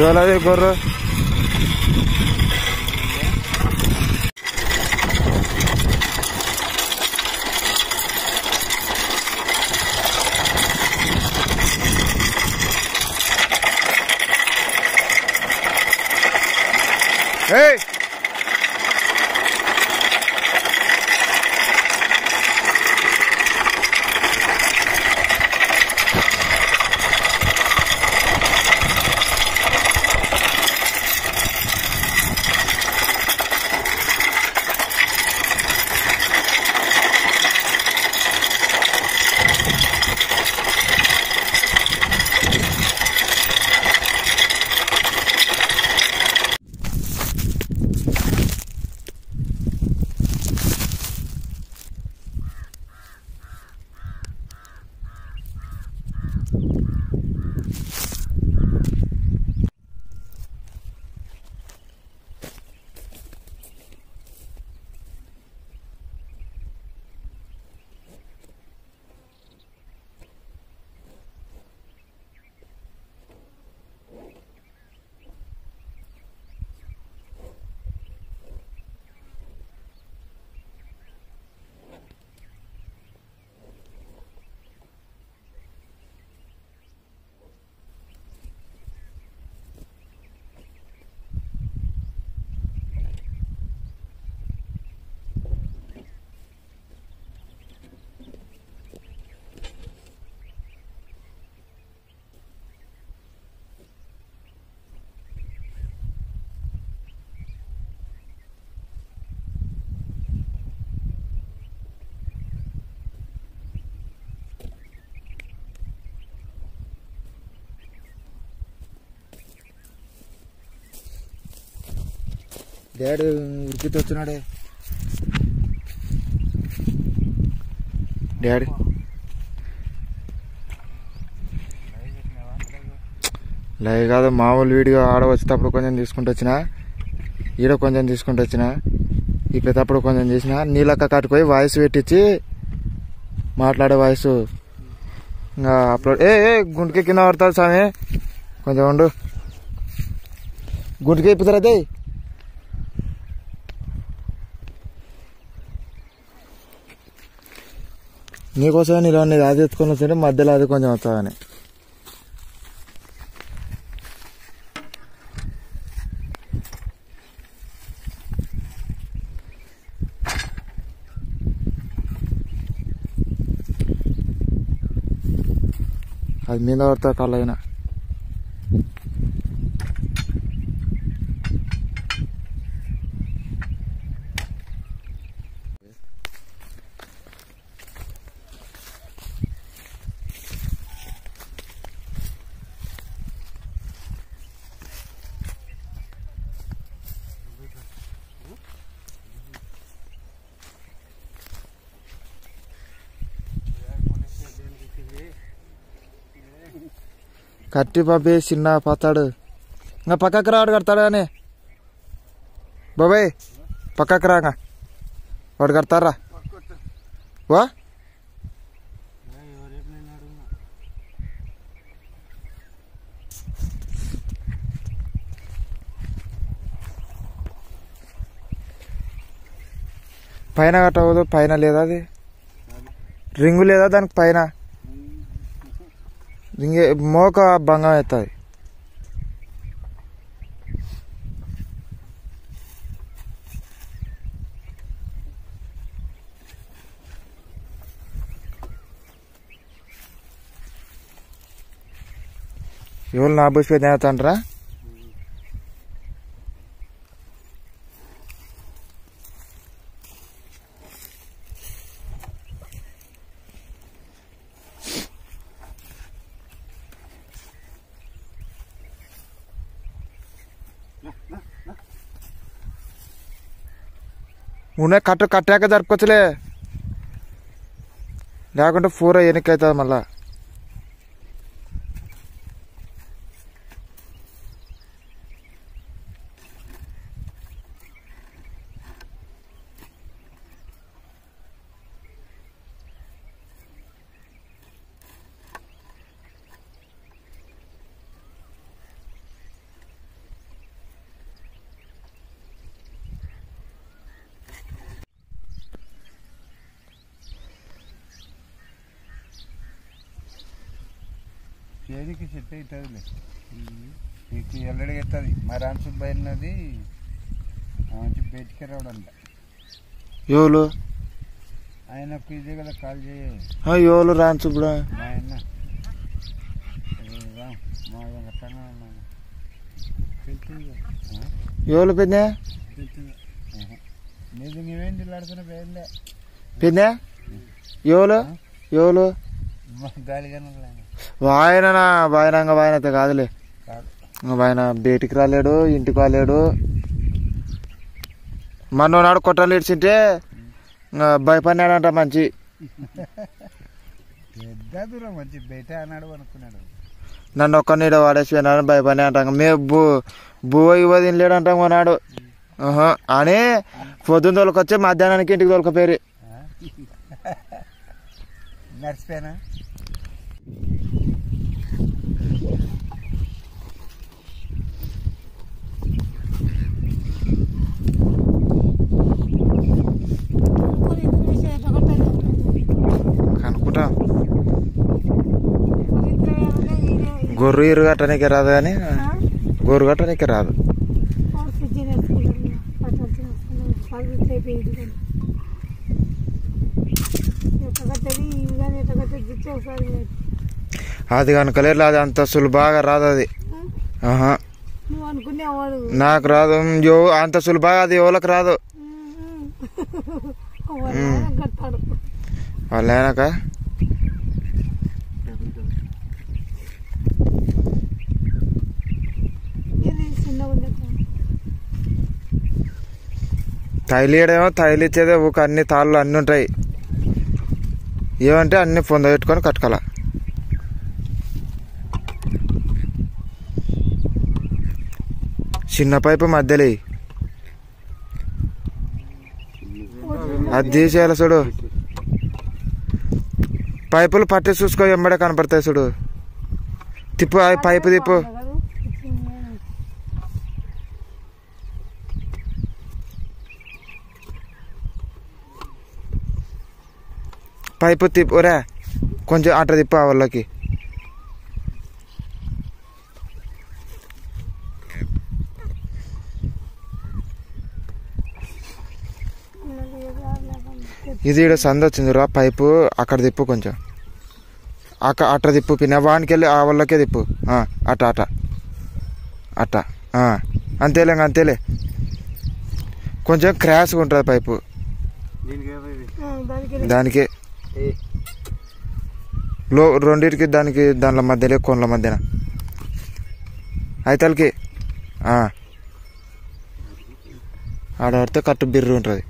ఎవరది గొర్రె ఏయ్ డాడీ ఉరికితే వచ్చినాడే డాడీ లైవ్ కాదు మామూలు వీడియో ఆడ వచ్చేటప్పుడు కొంచెం తీసుకుంటూ వచ్చిన ఈడ కొంచెం తీసుకుంటూ వచ్చిన ఇప్పేటప్పుడు కొంచెం చేసిన నీళ్ళక్క కట్టుపోయి వాయిస్ పెట్టించి మాట్లాడే వాయిస్ ఇంకా అప్లోడ్ ఏ ఏ గుంటుకే కింద పడుతుంది స్వామి కొంచెం ఉండు గుంటుకే ఇప్పుతారు అదే నీకోసం నీలో నీది అది ఎత్తుకొని వస్తుంటే మధ్యలో అది కొంచెం వస్తుందని అది మీద పడతా కళ్ళైనా కట్టి బాబే చిన్న పోతాడు ఇంకా పక్కకు రాడు కడతాడు కానీ బాబాయ్ పక్కకు రాగా వాడు కడతారా వా పైన కట్టవద్దు పైన లేదా అది రింగు లేదా దానికి పైన రింగే మోక భంగం అవుతుంది ఎవరు నా బుష్ పెద్ద అవుతాంటారా ఉన్నాయి కట్ట కట్టాక జరుపుకోవచ్చులే లేకుంటే పూర ఎన్నిక అవుతుంది మళ్ళా చేతికి సెట్ అవుతుందిలే నీకు ఎల్లడికి ఎత్తుంది మా రామ్ సుబ్బయ్య అన్నది మంచి బయటికి రావడంట ఎవరు ఆయనకు ఇదే కదా కాల్ చేయ ఆ, ఎవరు రాను సుబ్బుడు మా ఆయన ఏ రామ్, మా వెంకటన్న ఉన్నాడు. తెలిసింది కదా. ఆ? ఎవరు పెద్ద తెలిసింది. ఆహా. నీది నువ్వేం జిల్లాడుతున్నా పేరులే పెద్ద ఎవరు ఎవరు మా గాలిగానే ఆయన వాయన వాయనంగా వాయన అయితే కాదులే కాదు ఇంక ఆయన బయటికి రాలేడు ఇంటికి రాలేడు మనోనాడు కొట్టలు ఇడిచింటే ఇంకా భయపడినాడంట మంచి పెద్ద దూరం మంచి బయట అన్నాడు అనుకున్నాడు నన్ను ఒక్క నీడ వాడేసిపోయినాడు భయపడినా అంటాం మేము బూ బువ్వ ఇవ్వ తినలేడంటాం కొన్నాడు ఆహా. అని పొద్దున్న తోలుకొచ్చి మధ్యాహ్నానికి ఇంటికి తోలుకపోయి ఆ? నడిచిపోయినా కనుక్కుంటా గొర్రె ఇరు కట్టడానికి రాదు కానీ గొర్రె కట్టడానికి రాదు అది కనుకలేదు అది అంత సులభంగా రాదు అది ఆహా నువ్వు అనుకునేవాడు నాకు రాదు యో అంత సులభంగా అది ఎవరికి రాదు కట్టాడు వాళ్ళు అయినాక ఇది చిన్నగా ఉంది తైలు ఇయ్యడేమో తైలు ఇచ్చేదే ఊక అన్ని తాళ్ళు అన్నీ ఉంటాయి ఏమంటే అన్ని పొంద పెట్టుకొని కట్టుకోవాలి చిన్న పైపు మధ్యలో ఎయ్. అది తీసేయాలి చూడు పైపులు పట్టి చూసుకో ఎంబడే కనపడతాయి చూడు తిప్పు ఆ పైపు తిప్పు పైపు తిప్పు రే కొంచెం అట్ట తిప్పు ఆ వాళ్ళకి ఇది ఈడ సంద వచ్చింది రా పైపు అక్కడ తిప్పు కొంచెం అక్క అట్ట తిప్పు పిన్న వానికి వెళ్ళి ఆ వాళ్ళకే తిప్పు ఆ, అట్ట అట్ట అట్ట ఆ, అంతేలే ఇంక అంతేలే కొంచెం క్రాష్గా ఉంటుంది పైపు దీనికి దానికి లో రెండింటికి దానికి దానిల మధ్యలో కొనల మధ్యన అయితలకి ఆ. ఆడ పడితే కట్టు బిర్రు ఉంటుంది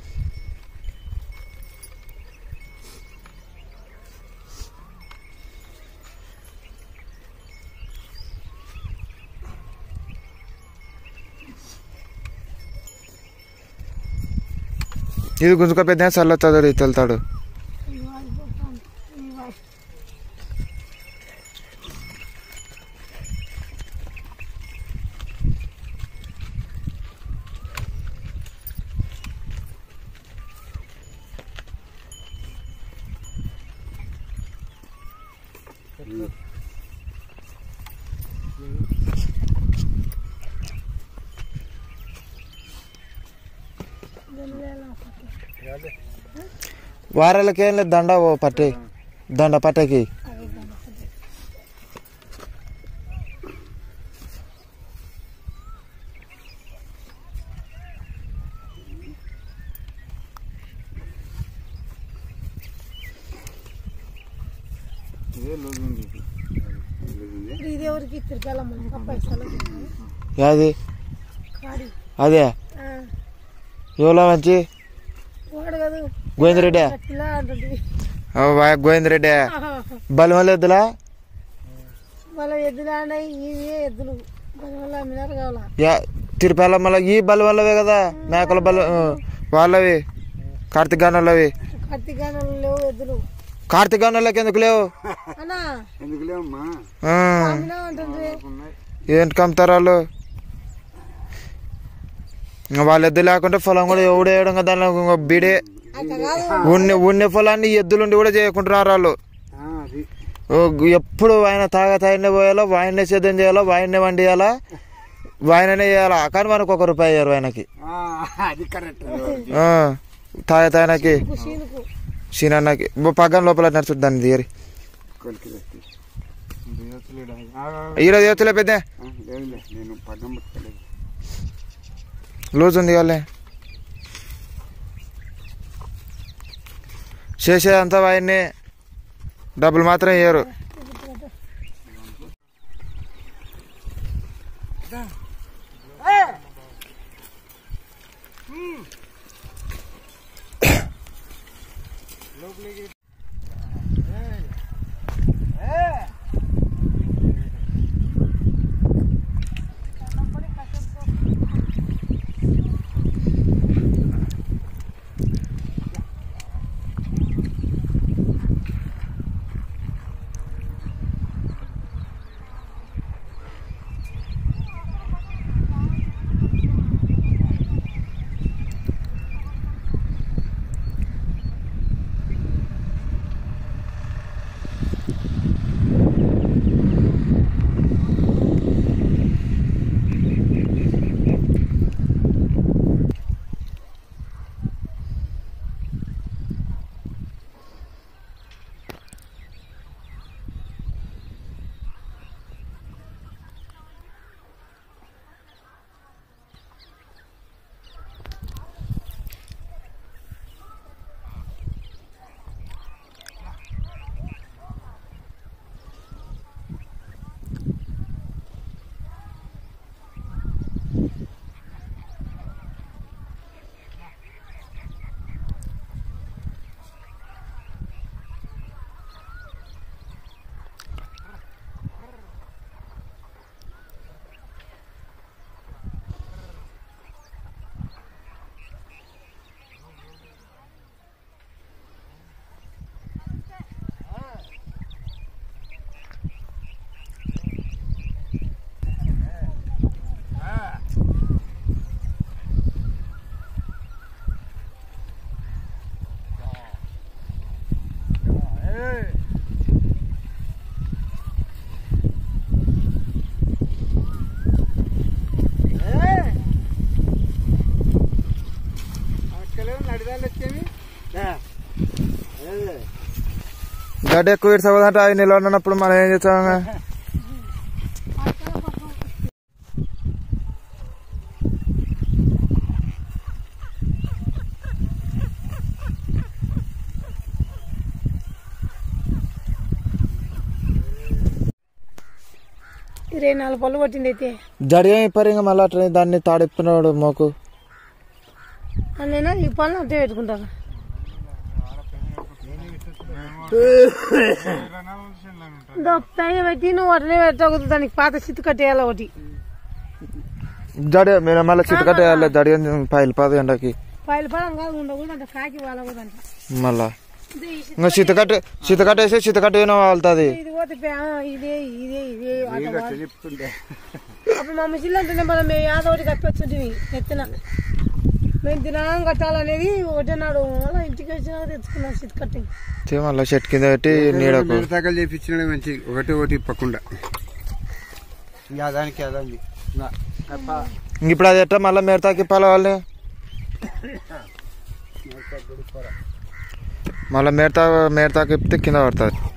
ఇది గుంజుక పెద్ద చల్లొచ్చాడు ఇతలుతాడు వారాలకేం లేదు దండ ఓ పట్టే దండ పట్టకి ఇదే లూజ్ ఉంది ఇది. లూజ్ ఉంది. ఇది ఎవరికి తిరగాలమ్మ పైసలు యాది కాడి అదే ఆ, ఎవరో మంచి వాడు కాదు గోవిందరెడ్డి పిల్ల అంటుంది గోవిందరెడ్డి బలం లేదులా మళ్ళీ ఎద్దులు ఆడినాయి ఇవే ఎద్దులు దాని వల్ల అమ్మినారు కావాలా యా తిరుపతి మళ్ళీ ఈ బలం వల్లవే కదా మేకల బలం ఆ, వాళ్ళవి కార్తీక్ గానోళ్ళవి కార్తీక గానాలు లేవు ఎద్దులు కార్తీక్ గానోళ్ళకి ఎందుకు లేవు అన్నా ఎందుకు లేవమ్మా ఆ, అమ్మినా అంటుంది ఉన్నాయి ఏంటి కమ్ముతారు వాళ్ళు ఇంకా వాళ్ళ ఎద్దు లేకుంటే పొలం కూడా ఎవడు వేయడం కదా దానిలో ఇంకో బీడే అట్లా కాదు ఉన్న ఉన్న పొలాన్ని ఎద్దులుండి కూడా చేయకుంటున్నారు వాళ్ళు ఆ, అది ఓ, ఎప్పుడు ఆయన తాగా తాగినే పోయాలో వాయిన్నే సిద్ధం చేయాలో వాయిన్నే వండియాలా వాయిననే చేయాలా కానీ మనకు ఒక రూపాయి అయ్యారు ఆయనకి ఆ, అది కరెక్ట్ ఆ, తాగా తాగినకి సీనుకు సీనన్నకి పగ్గం లోపల నడుచుడు దాన్ని తీయరి కొలికి పెట్టి దిగొచ్చులేడా? ఆ, ఈరోజు యోతులే పెద్ద ఆ, లేదులే నేను పగ్గం పట్టుకోలేదు లూజ్ ఉంది వాళ్ళే చేసే అంతా వాయిన్నే డబ్బులు మాత్రం ఇయ్యరు నడిదాలు వచ్చేవి గడ్డ ఎక్కువ ఇడ్చబోదంటే అవి నిల్వ ఉన్నప్పుడు మనం ఏం చేస్తాం ఇరవై నాలుగు పళ్ళు కొట్టింది అయితే జడిగా ఇప్పరు ఇంకా మళ్ళీ అట్లా దాన్ని తాడిప్పినాడు మోకు నేను ఈ పళ్ళు అంతే పెట్టుకుంటాను దో పైన పెట్టి నువ్వు అట్లనే పెట్టకూడదు దానికి పాత చిత్తు కట్టేయాలి ఒకటి జడి మీరు మళ్ళీ చిట్టకట్ట వేయాలి జడి పైలు పది ఎండకి పైలు పడం కాదు ఉండకూడదు అంటే కాకి వాళ్ళకూడదంట మళ్ళా ఇంకా చిత్తకట్ట చిత్తకట్ట వేసి చిత్తకట్ట ఏమో వాళ్తుంది ఇది పోతే పే- ఆ, ఇదే ఇదే ఇదే అట్లా నీకు కాదు. చెప్తుండే అప్పుడు మా ముసిల్ అంటేనే మనం మేము యాదో ఒకటి కప్పించుంటివి ఎత్తిన మేము దినాం కట్టాలనేది ఒకటే నాడు మళ్ళీ ఇంటికి వచ్చినాక తెచ్చుకున్నాం చిత్తు కట్టి మళ్ళీ చెట్టు కింద పెట్టి నీడకు మిడతాకలు చేపించిన మంచిది ఒకటి ఒకటి ఇప్పకుండా ఇంకా దానికి అదండి ఇంక ఇప్పుడు అది ఎట్లా మళ్ళీ మేరతాకి ఇప్పాలి వాళ్ళని మళ్ళీ మేరతా మేరతాకి ఇప్పితే కింద పడుతుంది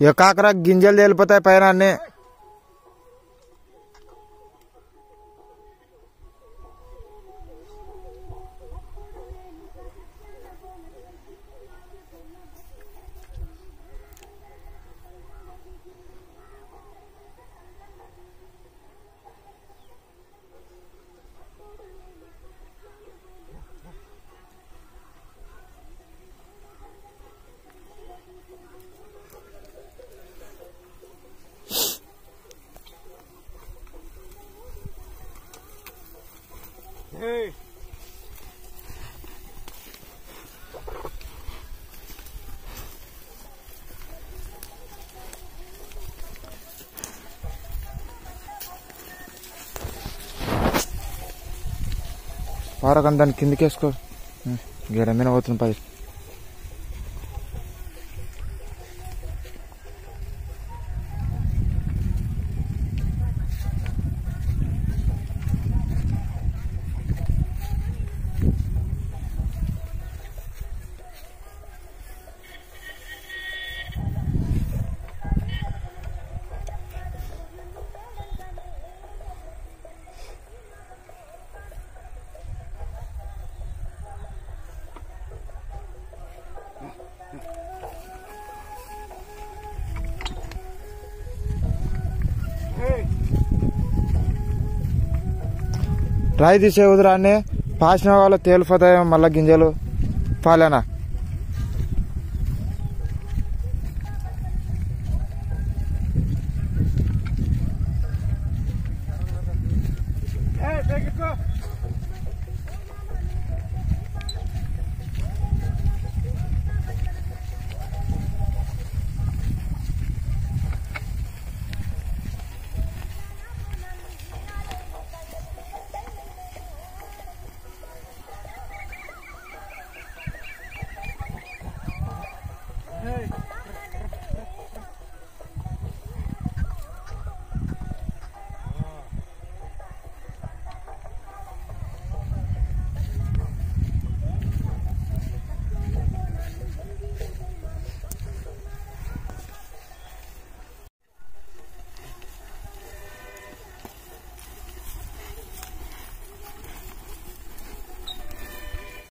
ఇక కాకర గింజలు తేలిపోతాయి పైన అన్ని పారకం దాన్ని కిందికేసుకో గేడ మీద పోతుంది పై రాయి తీసే వదిరాన్ని పాసిన వాళ్ళు తేలిపోతాయి మళ్ళా గింజలు పాలేనా